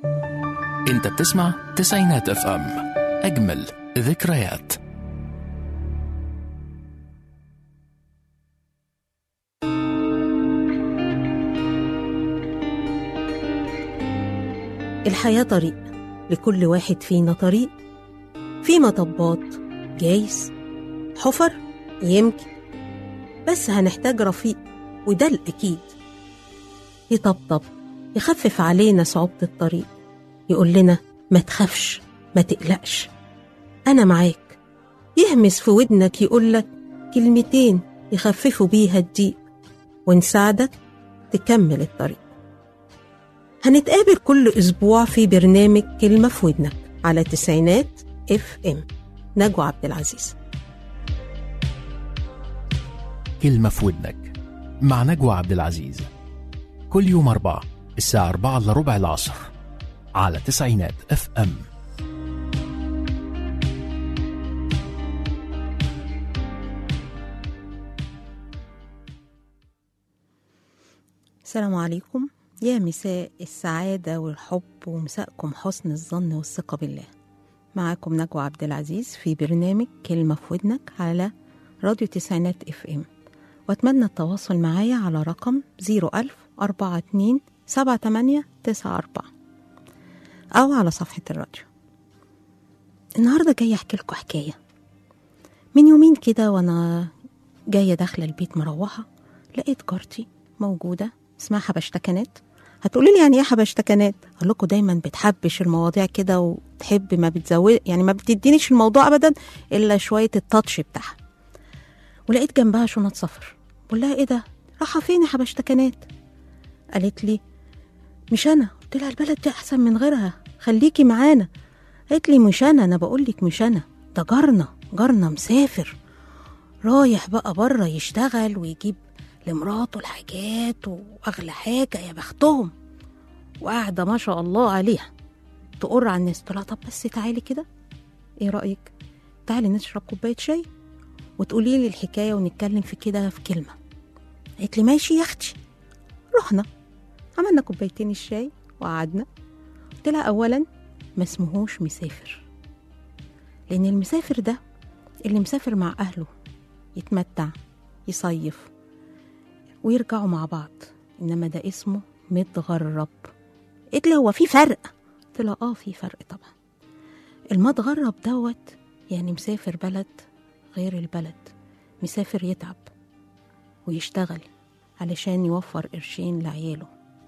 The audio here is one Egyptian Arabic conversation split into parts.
انت بتسمع تسعينات اف ام اجمل ذكريات الحياة طريق لكل واحد فينا طريق في مطبات جايز حفر يمكن بس هنحتاج رفيق وده الأكيد يطبطب يخفف علينا صعوبة الطريق يقول لنا ما تخافش ما تقلقش أنا معاك يهمس في ودنك يقولك كلمتين يخففوا بيها الضيق ونساعدك تكمل الطريق هنتقابل كل أسبوع في برنامج كلمة في ودنك على تسعينات اف ام نجوى عبد العزيز كلمة في ودنك مع نجوى عبد العزيز كل يوم أربعة الساعة أربعة إلا ربع العصر على تسعينات اف ام السلام عليكم يا مساء السعادة والحب ومساءكم حسن الظن والثقة بالله معاكم نجوى عبد العزيز في برنامج كلمة في ودنك على راديو تسعينات اف ام واتمنى التواصل معايا على رقم 01000 42 78 94 أو على صفحة الراديو النهاردة جاية أحكي لكم حكاية من يومين كده وأنا جاية داخلة البيت مروحة لقيت جارتي موجودة اسمها حبشتكنات هتقولي لي يعني ايه حبشتكنات اقول لكم دايما بتحبش المواضيع كده وتحب ما بتزود يعني ما بتدينيش الموضوع ابدا الا شويه التاتش بتاعها ولقيت جنبها شنط سفر بقول لها ايه ده رايحه فين يا حبشتكنات قالت لي مش انا قلت لها البلد دي احسن من غيرها خليكي معانا قالت لي مش انا انا بقول لك مش انا ده جارنا جارنا مسافر رايح بقى بره يشتغل ويجيب لمراته الحاجات واغلى حاجه يا بختهم وقاعده ما شاء الله عليها تقر على الناس تقول لها طب بس تعالي كده ايه رايك تعالي نشرب كوبايه شاي وتقولي لي الحكايه ونتكلم في كده في كلمه قالت لي ماشي يا اختي رحنا عملنا كوبايتين الشاي وقعدنا قلت لها اولا ما اسمهوش مسافر لان المسافر ده اللي مسافر مع اهله يتمتع يصيف ويرجعوا مع بعض انما ده اسمه متغرب قلت لي هو في فرق قلت لها اه في فرق طبعا المتغرب دوت يعني مسافر بلد غير البلد مسافر يتعب ويشتغل علشان يوفر قرشين لعياله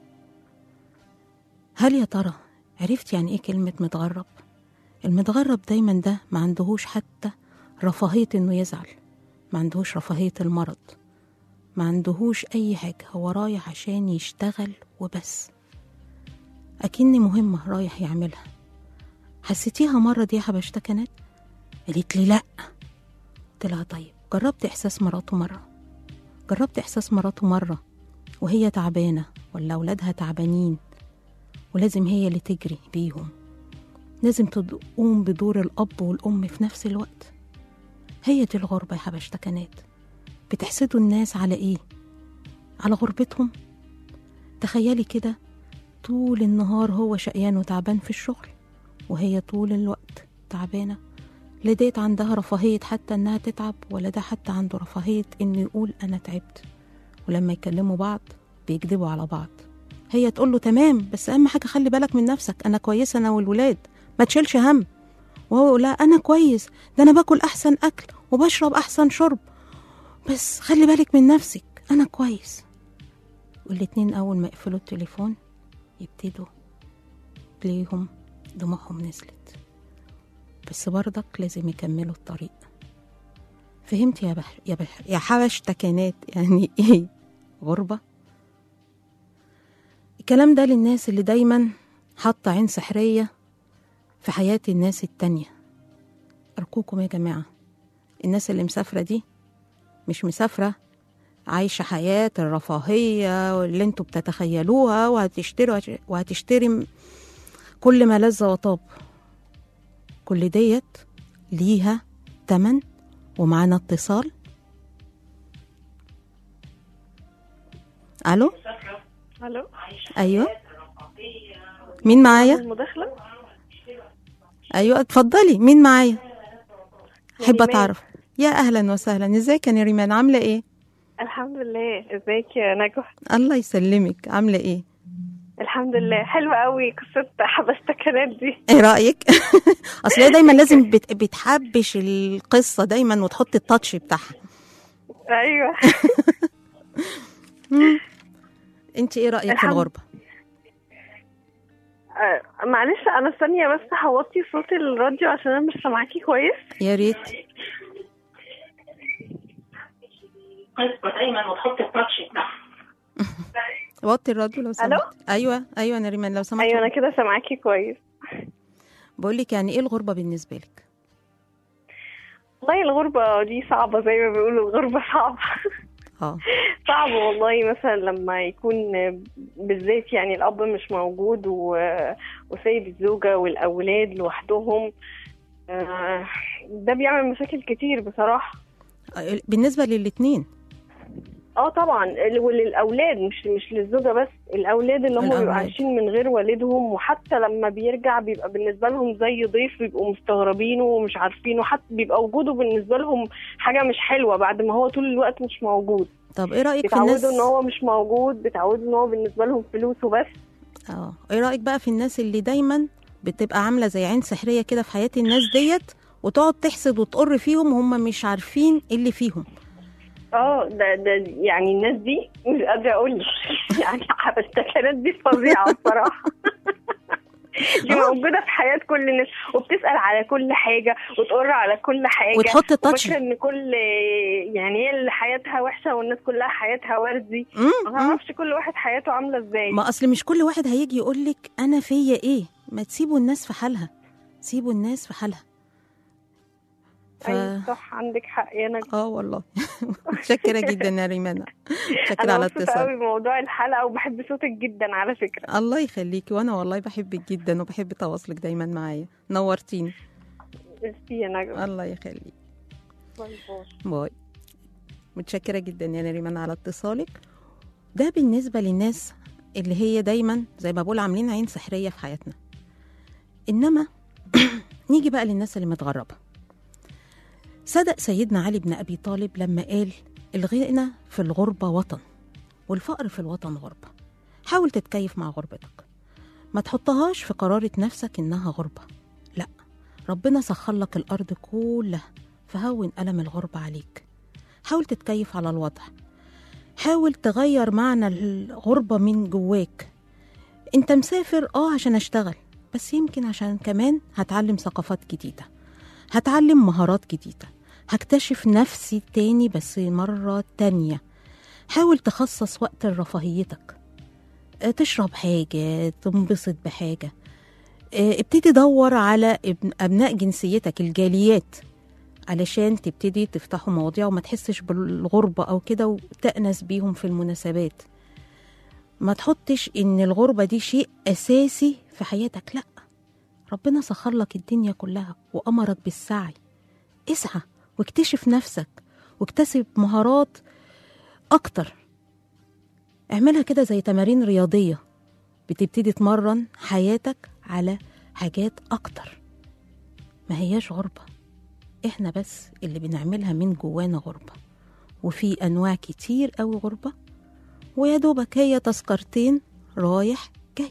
هل يا ترى عرفت يعني ايه كلمة متغرب؟ المتغرب دايما ده ما عندهوش حتى رفاهية انه يزعل ما عندهوش رفاهية المرض ما عندهوش أي حاجة هو رايح عشان يشتغل وبس أكني مهمة رايح يعملها حسيتيها مرة دي يا حبشتكنات قالت لي لأ قلت لها طيب جربت إحساس مراته مرة جربت إحساس مراته مرة وهي تعبانة ولا أولادها تعبانين ولازم هي اللي تجري بيهم لازم تقوم بدور الأب والأم في نفس الوقت هي دي الغربة يا حبشتكنات بتحسدوا الناس على ايه على غربتهم تخيلي كده طول النهار هو شقيان وتعبان في الشغل وهي طول الوقت تعبانة لا ديت عندها رفاهية حتى انها تتعب ولا ده حتى عنده رفاهية انه يقول انا تعبت ولما يكلموا بعض بيكذبوا على بعض هي تقول له تمام بس اهم حاجة خلي بالك من نفسك انا كويسة انا والولاد ما تشيلش هم وهو يقول لها انا كويس ده انا باكل احسن اكل وبشرب احسن شرب بس خلي بالك من نفسك أنا كويس والاتنين أول ما يقفلوا التليفون يبتدوا تلاقيهم دموعهم نزلت بس برضك لازم يكملوا الطريق فهمت يا بح يا بح يا حبش تكنات يعني ايه غربة الكلام ده للناس اللي دايما حاطة عين سحرية في حياة الناس التانية أرجوكم يا جماعة الناس اللي مسافرة دي مش مسافرة عايشة حياة الرفاهية واللي انتوا بتتخيلوها وهتشتري وهتشتري كل ما لذ وطاب كل ديت ليها تمن ومعانا اتصال الو الو ايوه مين معايا المداخلة ايوه اتفضلي مين معايا احب نريمان. اتعرف يا اهلا وسهلا ازيك يا نريمان عامله ايه الحمد لله ازيك يا نجوى الله يسلمك عامله ايه الحمد لله حلوة قوي قصة حبستكنات دي ايه رايك اصل هي دايما لازم بت... بتحبش القصه دايما وتحط التاتش بتاعها ايوه انت ايه رايك في الحمد- الغربه آه، معلش انا ثانية بس هوطي صوت الراديو عشان انا مش سامعاكي كويس يا ريت قصة دايما وتحط التاتش بتاعها وطي الراديو لو سمحت ألو؟ ايوه ايوه نريمان لو سمحت ايوه انا كده سامعاكي كويس بقول لك يعني ايه الغربه بالنسبه لك والله الغربة دي صعبة زي ما بيقولوا الغربة صعبة اه صعب والله مثلا لما يكون بالذات يعني الأب مش موجود و... وسايب الزوجة والأولاد لوحدهم آه، ده بيعمل مشاكل كتير بصراحة بالنسبه للاتنين اه طبعا ال- وللاولاد مش مش للزوجه بس الاولاد اللي هم الأولاد. بيبقوا عايشين من غير والدهم وحتى لما بيرجع بيبقى بالنسبه لهم زي ضيف بيبقوا مستغربينه ومش عارفينه حتى بيبقى وجوده بالنسبه لهم حاجه مش حلوه بعد ما هو طول الوقت مش موجود طب ايه رايك في الناس بيتعودوا ان هو مش موجود بيتعودوا ان هو بالنسبه لهم فلوس وبس اه ايه رايك بقى في الناس اللي دايما بتبقى عامله زي عين سحريه كده في حياه الناس ديت وتقعد تحسد وتقر فيهم وهم مش عارفين ايه اللي فيهم اه ده ده يعني الناس دي مش قادره اقول لك يعني السكنات دي فظيعه الصراحه دي آه. موجوده في حياه كل الناس وبتسال على كل حاجه وتقر على كل حاجه وتحط التاتش وفاكره ان كل يعني هي اللي حياتها وحشه والناس كلها حياتها وردي مم، ما مم. تعرفش كل واحد حياته عامله ازاي ما اصل مش كل واحد هيجي يقول لك انا فيا ايه ما تسيبوا الناس في حالها سيبوا الناس في حالها ف... ايوه صح عندك حق يا نجم اه والله متشكره جدا يا ريمانة متشكره انا على مبسوطه قوي اتصال بموضوع الحلقه وبحب صوتك جدا على فكره الله يخليكي وانا والله بحبك جدا وبحب تواصلك دايما معايا نورتيني ميرسي يا نجم الله يخليك باي باي باي متشكرة جدا يا نريمان على اتصالك ده بالنسبة للناس اللي هي دايما زي ما بقول عاملين عين سحرية في حياتنا إنما نيجي بقى للناس اللي متغربة صدق سيدنا علي بن أبي طالب لما قال الغنى في الغربة وطن والفقر في الوطن غربة حاول تتكيف مع غربتك ما تحطهاش في قرارة نفسك إنها غربة لا ربنا سخر لك الأرض كلها فهون ألم الغربة عليك حاول تتكيف على الوضع حاول تغير معنى الغربة من جواك انت مسافر اه عشان اشتغل بس يمكن عشان كمان هتعلم ثقافات جديدة هتعلم مهارات جديدة هكتشف نفسي تاني بس مرة تانية حاول تخصص وقت لرفاهيتك اه، تشرب حاجة تنبسط بحاجة اه، ابتدي دور على ابن- أبناء جنسيتك الجاليات علشان تبتدي تفتحوا مواضيع وما تحسش بالغربة أو كده وتأنس بيهم في المناسبات ما تحطش إن الغربة دي شيء أساسي في حياتك لأ ربنا سخر لك الدنيا كلها وأمرك بالسعي اسعى واكتشف نفسك واكتسب مهارات أكتر اعملها كده زي تمارين رياضية بتبتدي تمرن حياتك على حاجات أكتر ما هياش غربة احنا بس اللي بنعملها من جوانا غربة وفي أنواع كتير أوي غربة ويا دوبك هي تذكرتين رايح جاي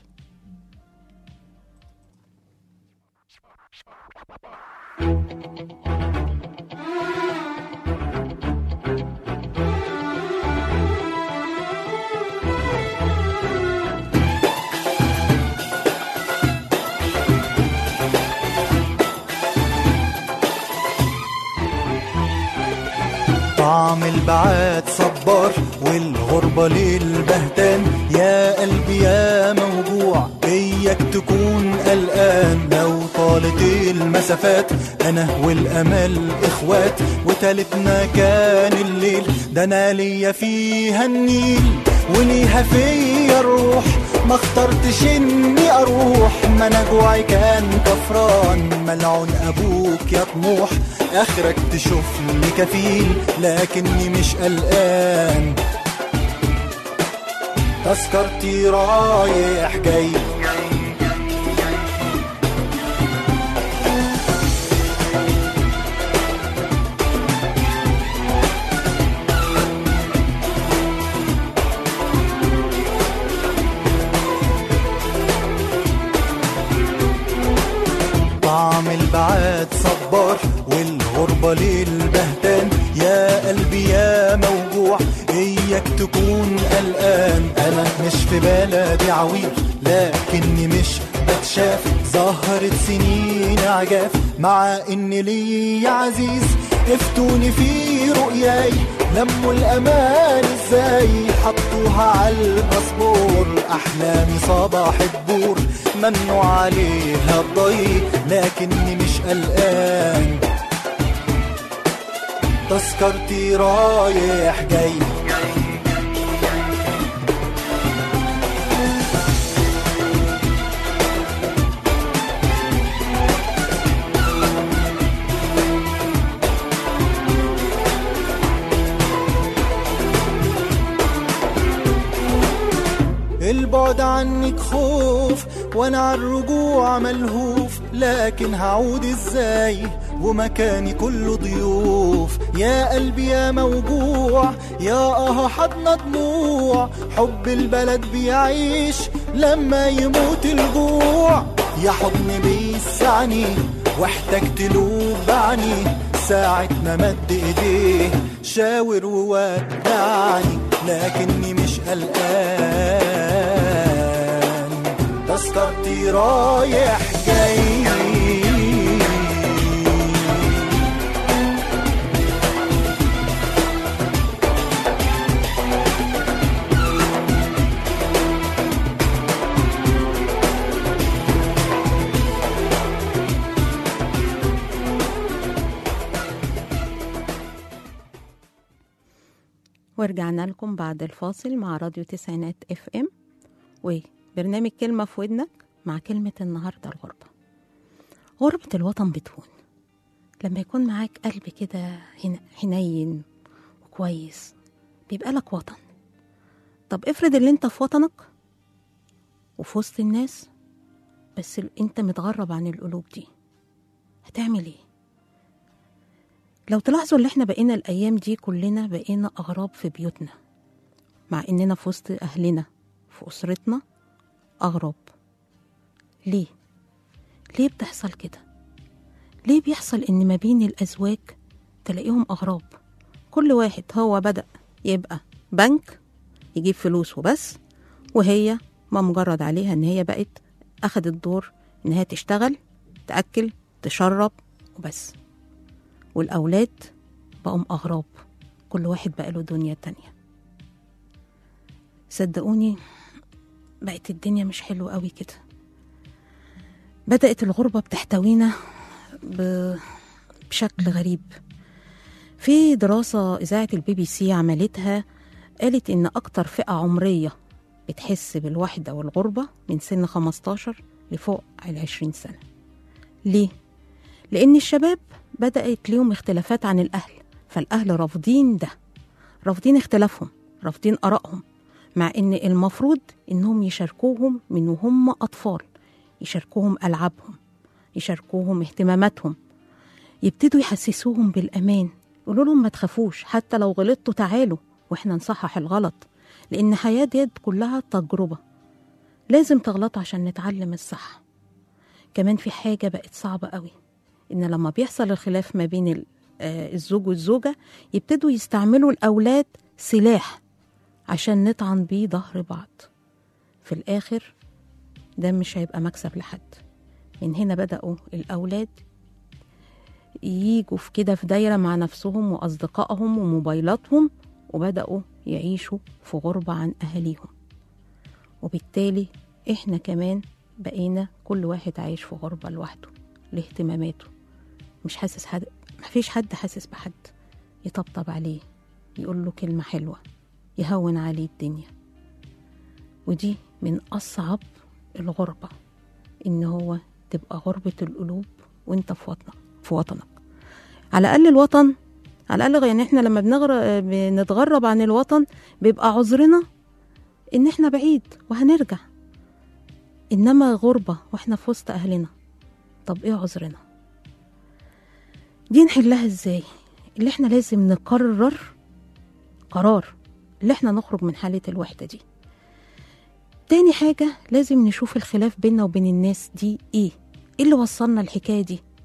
طعم البعاد صبار والغربة للبهتان يا قلبي يا موجوع اياك تكون قلقان لو طالت المسافات انا والامل اخوات وتالتنا كان الليل ده انا ليا فيها النيل وليها فيا الروح ما اخترتش اني اروح ما انا جوعي كان كفران ملعون ابوك يا طموح اخرك تشوفني كفيل لكني مش قلقان تذكرتي رايح جاي طعم البعاد صبار والغربة للبهتان يا قلبي يا موجوع اياك تكون قلقان انا مش في بلدي عويل لكني مش بتشاف ظهرت سنين عجاف مع ان لي عزيز افتوني في رؤياي لموا الامان ازاي حطوها على الباسبور احلامي صباح الدور منوا عليها الضي لكني مش قلقان تذكرتي رايح جاي البعد عنك خوف وانا على الرجوع ملهوف لكن هعود ازاي ومكاني كله ضيوف يا قلبي يا موجوع يا اه حضن دموع حب البلد بيعيش لما يموت الجوع يا حضن بيسعني واحتجت له بعني ساعة ما مد ايديه شاور وودعني لكني مش قلقان تذكرتي رايح جاي ورجعنا لكم بعد الفاصل مع راديو تسعينات اف ام وبرنامج كلمة في ودنك مع كلمة النهاردة الغربة غربة الوطن بتهون لما يكون معاك قلب كده هن- حنين وكويس بيبقى لك وطن طب افرض اللي انت في وطنك وفي وسط الناس بس ال- انت متغرب عن القلوب دي هتعمل ايه لو تلاحظوا اللي احنا بقينا الايام دي كلنا بقينا اغراب في بيوتنا مع اننا في وسط اهلنا في اسرتنا اغراب ليه ليه بتحصل كده ليه بيحصل ان ما بين الازواج تلاقيهم اغراب كل واحد هو بدا يبقى بنك يجيب فلوس وبس وهي ما مجرد عليها ان هي بقت اخدت دور ان هي تشتغل تاكل تشرب وبس والأولاد بقوا أغراب كل واحد بقى له دنيا تانية صدقوني بقت الدنيا مش حلوة قوي كده بدأت الغربة بتحتوينا ب- بشكل غريب في دراسة إذاعة البي بي سي عملتها قالت إن أكتر فئة عمرية بتحس بالوحدة والغربة من سن 15 لفوق العشرين سنة ليه؟ لأن الشباب بدأت ليهم اختلافات عن الأهل فالأهل رافضين ده رافضين اختلافهم رافضين آرائهم مع إن المفروض إنهم يشاركوهم من وهم أطفال يشاركوهم ألعابهم يشاركوهم اهتماماتهم يبتدوا يحسسوهم بالأمان يقولوا لهم ما تخافوش حتى لو غلطتوا تعالوا واحنا نصحح الغلط لأن حياة ديت كلها تجربة لازم تغلطوا عشان نتعلم الصح كمان في حاجة بقت صعبة قوي إن لما بيحصل الخلاف ما بين ال- آه، الزوج والزوجة يبتدوا يستعملوا الأولاد سلاح عشان نطعن بيه ظهر بعض في الآخر ده مش هيبقى مكسب لحد من هنا بدأوا الأولاد ييجوا في كده في دايرة مع نفسهم وأصدقائهم وموبايلاتهم وبدأوا يعيشوا في غربة عن أهاليهم وبالتالي إحنا كمان بقينا كل واحد عايش في غربة لوحده لاهتماماته مش حاسس حد مفيش حد حاسس بحد يطبطب عليه يقول له كلمة حلوة يهون عليه الدنيا ودي من أصعب الغربة إن هو تبقى غربة القلوب وإنت في وطنك في وطنك على الأقل الوطن على الأقل يعني إحنا لما بنغر... بنتغرب عن الوطن بيبقى عذرنا إن إحنا بعيد وهنرجع إنما غربة وإحنا في وسط أهلنا طب إيه عذرنا دي نحلها إزاي اللي إحنا لازم نقرر قرار اللي إحنا نخرج من حالة الوحدة دي تاني حاجة لازم نشوف الخلاف بيننا وبين الناس دي إيه إيه اللي وصلنا الحكاية دي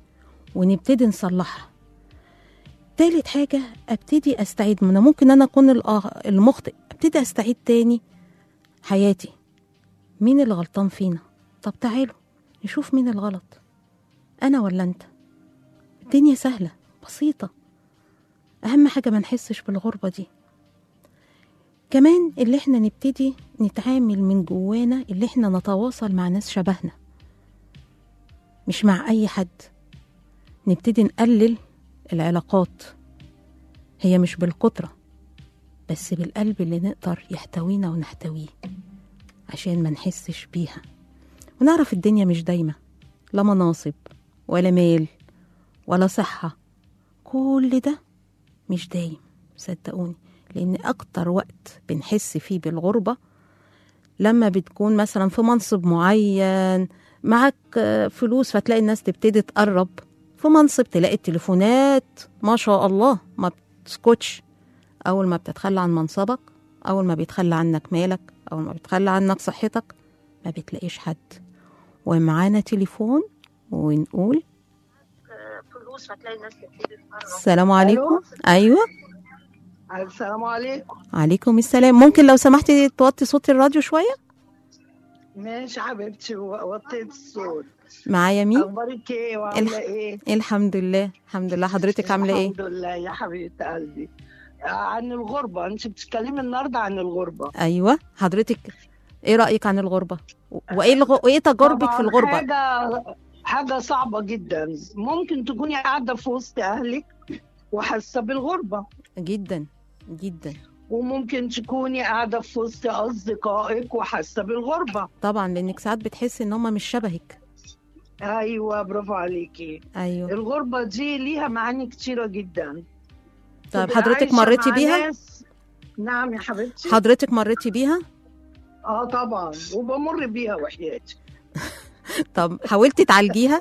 ونبتدي نصلحها تالت حاجة ابتدي استعيد من ممكن انا اكون الآ- المخطئ ابتدي استعيد تاني حياتي مين اللي غلطان فينا طب تعالوا نشوف مين الغلط انا ولا انت الدنيا سهلة بسيطة اهم حاجة ما نحسش بالغربة دي كمان اللي احنا نبتدي نتعامل من جوانا اللي احنا نتواصل مع ناس شبهنا مش مع اي حد نبتدي نقلل العلاقات هي مش بالكترة بس بالقلب اللي نقدر يحتوينا ونحتويه عشان ما نحسش بيها ونعرف الدنيا مش دايمة لا مناصب ولا مال ولا صحة كل ده مش دايم صدقوني لأن أكتر وقت بنحس فيه بالغربة لما بتكون مثلا في منصب معين معك آه، فلوس فتلاقي الناس تبتدي تقرب في منصب تلاقي التليفونات ما شاء الله ما بتسكتش أول ما بتتخلى عن منصبك أول ما بيتخلى عنك مالك أول ما بيتخلى عنك صحتك ما بتلاقيش حد ومعانا تليفون ونقول فلوس هتلاقي الناس تبتدي تقرب السلام عليكم أيوة السلام عليكم عليكم السلام ممكن لو سمحتي توطي صوت الراديو شوية ماشي حبيبتي وطيت الصوت معايا مين اخبارك ايه وعامله ايه الحمد لله الحمد لله حضرتك عاملة ايه الحمد لله يا حبيبه قلبي آه، عن الغربه انت بتتكلمي النهارده عن الغربه أيوة حضرتك ايه رأيك عن الغربة و- وايه الغ... وايه تجاربك في طبعاً الغربة حاجه حاجه صعبه جدا ممكن تكوني قاعده في وسط اهلك وحاسه بالغربه جدا جدا وممكن تكوني قاعده في وسط اصدقائك وحاسه بالغربه طبعا لانك ساعات بتحسي ان هم مش شبهك ايوه برافو عليكي ايوه الغربه دي ليها معاني كتيره جدا طيب تبقي حضرتك عايشة مريتي مع بيها ناس- نعم يا حبيبتي حضرتك مريتي بيها اه طبعا وبمر بيها وحياتي طب حاولتي تعالجيها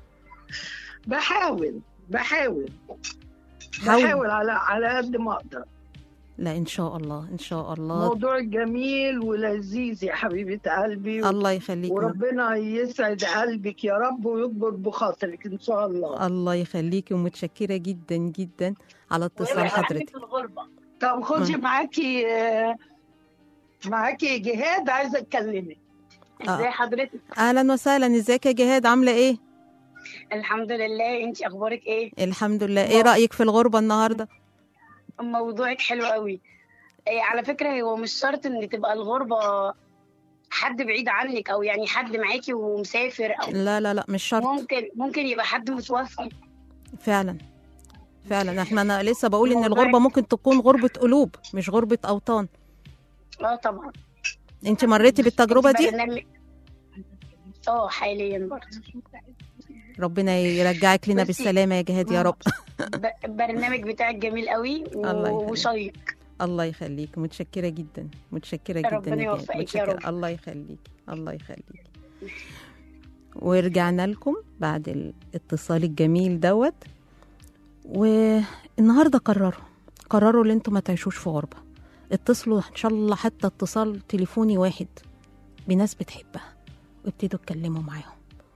بحاول بحاول حاول بحاول على على قد ما اقدر لا ان شاء الله ان شاء الله موضوع جميل ولذيذ يا حبيبه قلبي الله يخليك وربنا يسعد قلبك يا رب ويكبر بخاطرك ان شاء الله الله يخليكي ومتشكرة جدا جدا على اتصال حضرتك طب خدي مم. معاكي آه، معاكي جهاد عايزه اتكلمك آه. ازي حضرتك اهلا وسهلا ازيك يا جهاد عاملة ايه الحمد لله انت اخبارك ايه الحمد لله ايه رأيك في الغربة النهاردة موضوعك حلو قوي إيه على فكره هو مش شرط ان تبقى الغربه حد بعيد عنك او يعني حد معاكي ومسافر او لا لا لا مش شرط ممكن ممكن يبقى حد متوفي فعلا فعلا احنا انا لسه بقول ان موضوع- الغربة ممكن تكون غربة قلوب مش غربة اوطان اه طبعا انت مريتي بالتجربة انت دي برنامج- اه حاليا برضه ربنا يرجعك لنا بصي. بالسلامة يا جهاد يا رب ب- البرنامج بتاعك جميل قوي و- الله يخليك. وشيق الله يخليك متشكرة جدا متشكرة جدا ربنا يا جهاد يوفقك يا متشكرة رب. الله يخليك الله يخليك ورجعنا لكم بعد الاتصال الجميل دوت والنهارده قرروا قرروا ان انتوا ما تعيشوش في غربة اتصلوا ان شاء الله حتى اتصال تليفوني واحد بناس بتحبها وابتدوا اتكلموا معاهم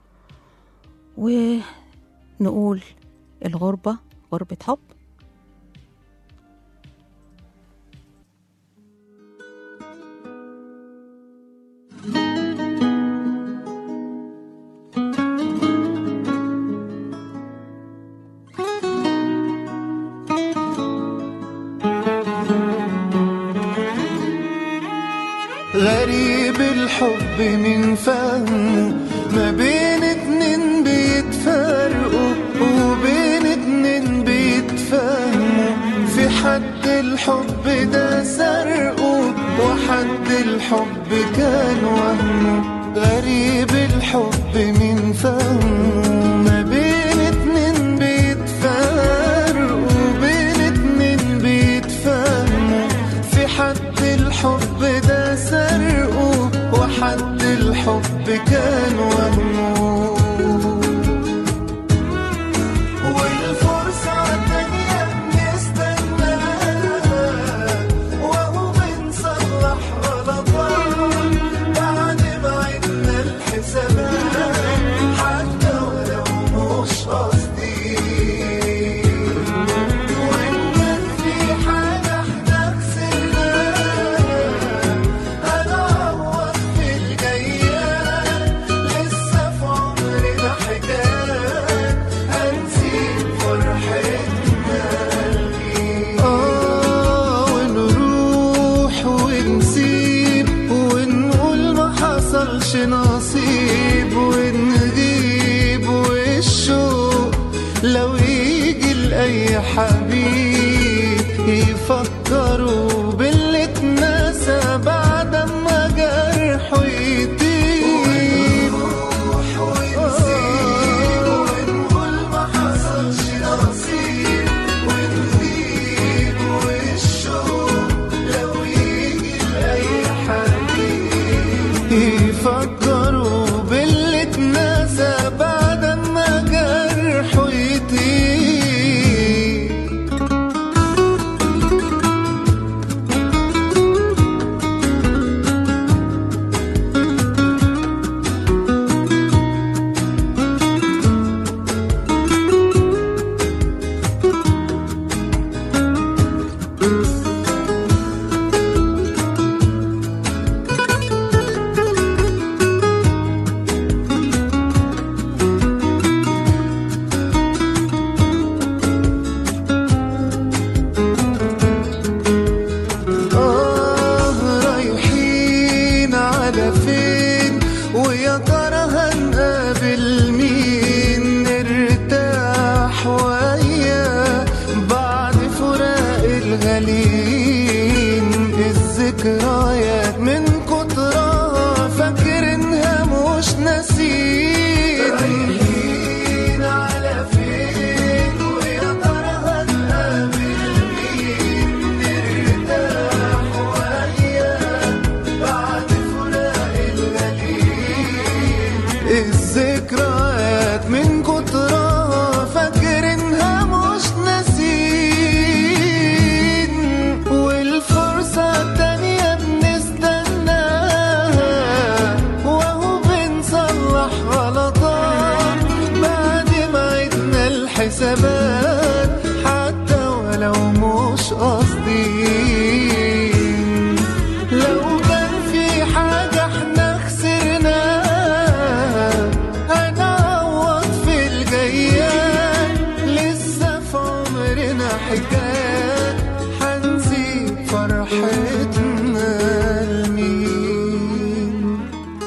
ونقول الغربة غربة حب غريب الحب من فهمه ما بين اتنين بيتفرقوا وبين اتنين بيتفهموا في حد الحب ده سرقه وحد الحب كان وهمه غريب الحب من فهمه ما بين اتنين بيتفرقوا وبين اتنين بيتفهموا في حد الحب ده سرقه وحد الحب كان وهمه والفرصة التانية بنستناها وهو بنصلح غلطات بعد ما عدنا الحسابات حتى ولو مش قصدي ونغيب ونغيب والشوق لو يجي لأي حبيب يفكروا باللي اتنسى بعد ما جرحه يطيب ونقول ما حصلش نصيب ونغيب والشوق لو يجي لأي حبيب يفكروا باللي اتنسى بعد ما جرحه يطيب آه رايحين على فين ويا ترى هنقابل مين نرتاح وياه بعد فراق الغالين الذكريات من كترها فاكرينها مش ناسين رايحين على فين ويا ترى هنقابل مين نرتاح وياه بعد فراق الغالين الذكريات من كترها فاكرينها مش ناسين والفرصة التانية بنستناها وهو بنصلح غلطات بعد ما عدنا الحسابات حتى ولو مش قاصدين لو كان في حاجة احنا خسرناها هنعوض في الجايات لسه في عمرنا حكايات هنسيب فرحتنا لمين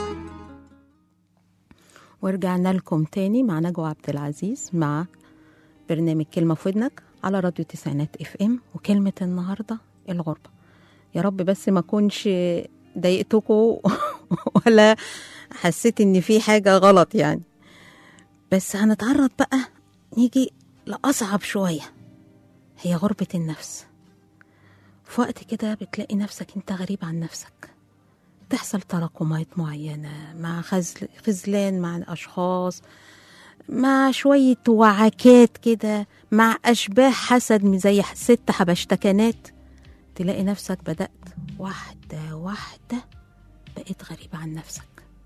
ورجعنا لكم تاني مع نجوى عبد العزيز مع برنامج كلمة في ودنك على راديو تسعينات اف ام وكلمة النهاردة الغربة يا رب بس ما اكونش ضايقتكم ولا حسيت ان في حاجة غلط يعني بس هنتعرض بقى نيجي لأصعب شوية هي غربة النفس في وقت كده بتلاقي نفسك انت غريب عن نفسك تحصل تراكمات معينة مع خزل خذلان مع الأشخاص مع شوية وعكات كده مع أشباه حسد من زي ست حبشتكنات تلاقي نفسك بدأت واحدة واحدة بقيت غريبة عن نفسك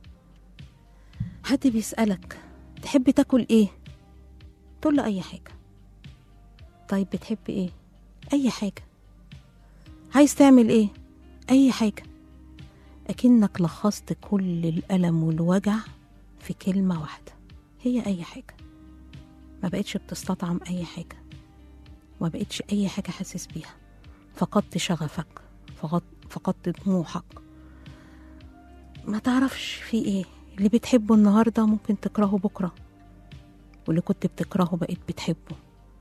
حد بيسألك تحب تاكل ايه تقول له أي حاجة طيب بتحب ايه أي حاجة عايز تعمل ايه أي حاجة أكنك لخصت كل الألم والوجع في كلمة واحدة هي أي حاجة ما بقتش بتستطعم أي حاجة ما بقتش أي حاجة حاسس بيها فقدت شغفك فقدت, فقدت طموحك ما تعرفش في ايه اللي بتحبه النهاردة ممكن تكرهه بكرة واللي كنت بتكرهه بقيت بتحبه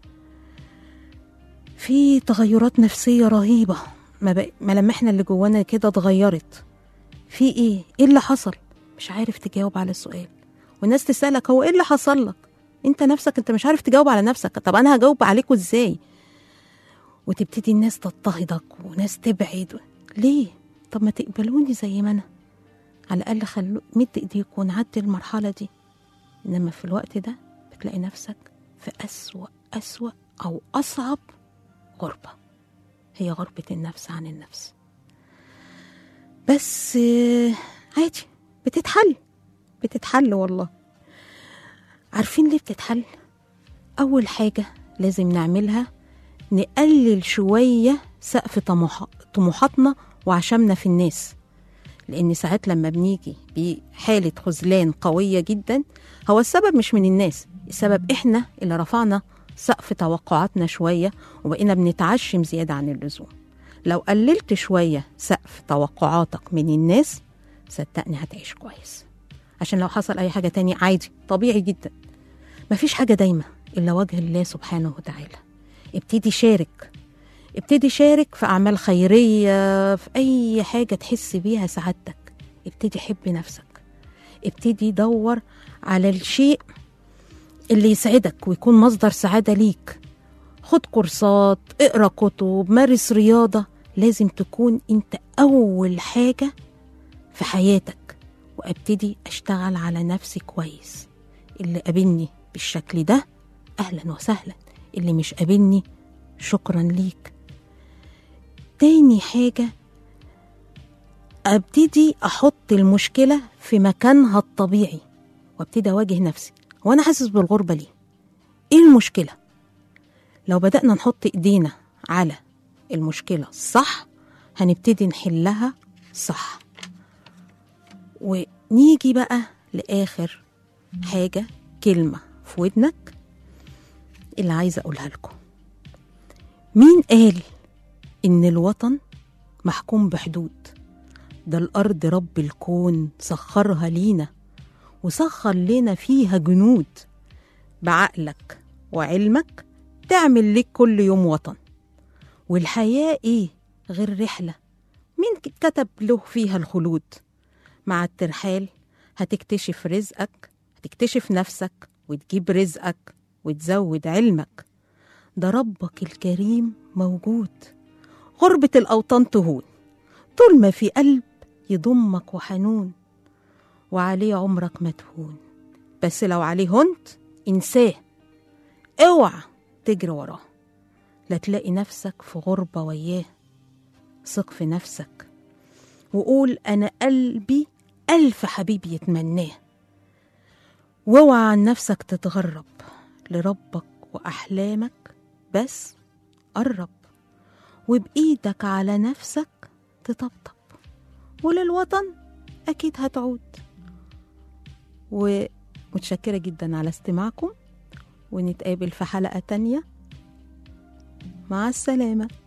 في تغيرات نفسية رهيبة ما بق... ملامحنا اللي جوانا كده اتغيرت في ايه ايه اللي حصل مش عارف تجاوب على السؤال والناس تسألك هو ايه اللي حصل لك انت نفسك انت مش عارف تجاوب على نفسك طب انا هجاوب عليكوا ازاي وتبتدي الناس تضطهدك وناس تبعد ليه طب ما تقبلوني زي ما انا على الاقل خلو مد ايديك ونعدي المرحله دي انما في الوقت ده بتلاقي نفسك في اسوا اسوا او اصعب غربه هي غربه النفس عن النفس بس آه، عادي بتتحل بتتحل والله عارفين ليه بتتحل اول حاجه لازم نعملها نقلل شويه سقف طموح- طموحاتنا وعشمنا في الناس لان ساعات لما بنيجي بحاله خذلان قويه جدا هو السبب مش من الناس السبب احنا اللي رفعنا سقف توقعاتنا شويه وبقينا بنتعشم زياده عن اللزوم لو قللت شويه سقف توقعاتك من الناس صدقني هتعيش كويس عشان لو حصل أي حاجة تانية عادي طبيعي جدا مفيش حاجة دايمة إلا وجه الله سبحانه وتعالى ابتدي شارك ابتدي شارك في أعمال خيرية في أي حاجة تحس بيها سعادتك ابتدي حب نفسك ابتدي دور على الشيء اللي يسعدك ويكون مصدر سعادة ليك خد كورسات اقرا كتب مارس رياضة لازم تكون انت أول حاجة في حياتك وابتدي أشتغل على نفسي كويس اللي قابلني بالشكل ده أهلا وسهلا اللي مش قابلني شكرا ليك تاني حاجة ابتدي احط المشكله في مكانها الطبيعي وابتدي اواجه نفسي وانا حاسس بالغربه ليه ايه المشكله لو بدانا نحط ايدينا على المشكله الصح هنبتدي نحلها صح ونيجي بقى لاخر حاجه كلمه في ودنك اللي عايزه اقولها لكم مين قال ان الوطن محكوم بحدود ده الأرض رب الكون سخرها لينا وسخر لنا فيها جنود بعقلك وعلمك تعمل لك كل يوم وطن والحياة إيه غير رحلة مين كتب له فيها الخلود مع الترحال هتكتشف رزقك هتكتشف نفسك وتجيب رزقك وتزود علمك ده ربك الكريم موجود غربة الأوطان تهون طول ما في قلب يضمك وحنون وعليه عمرك مدفون بس لو عليه هنت انساه اوعى تجري وراه لا تلاقي نفسك في غربة وياه ثق في نفسك وقول أنا قلبي ألف حبيب يتمناه واوعى عن نفسك تتغرب لربك وأحلامك بس قرب وبإيدك على نفسك تطبطب وللوطن أكيد هتعود ومتشكرة جدا على استماعكم ونتقابل في حلقة تانية مع السلامة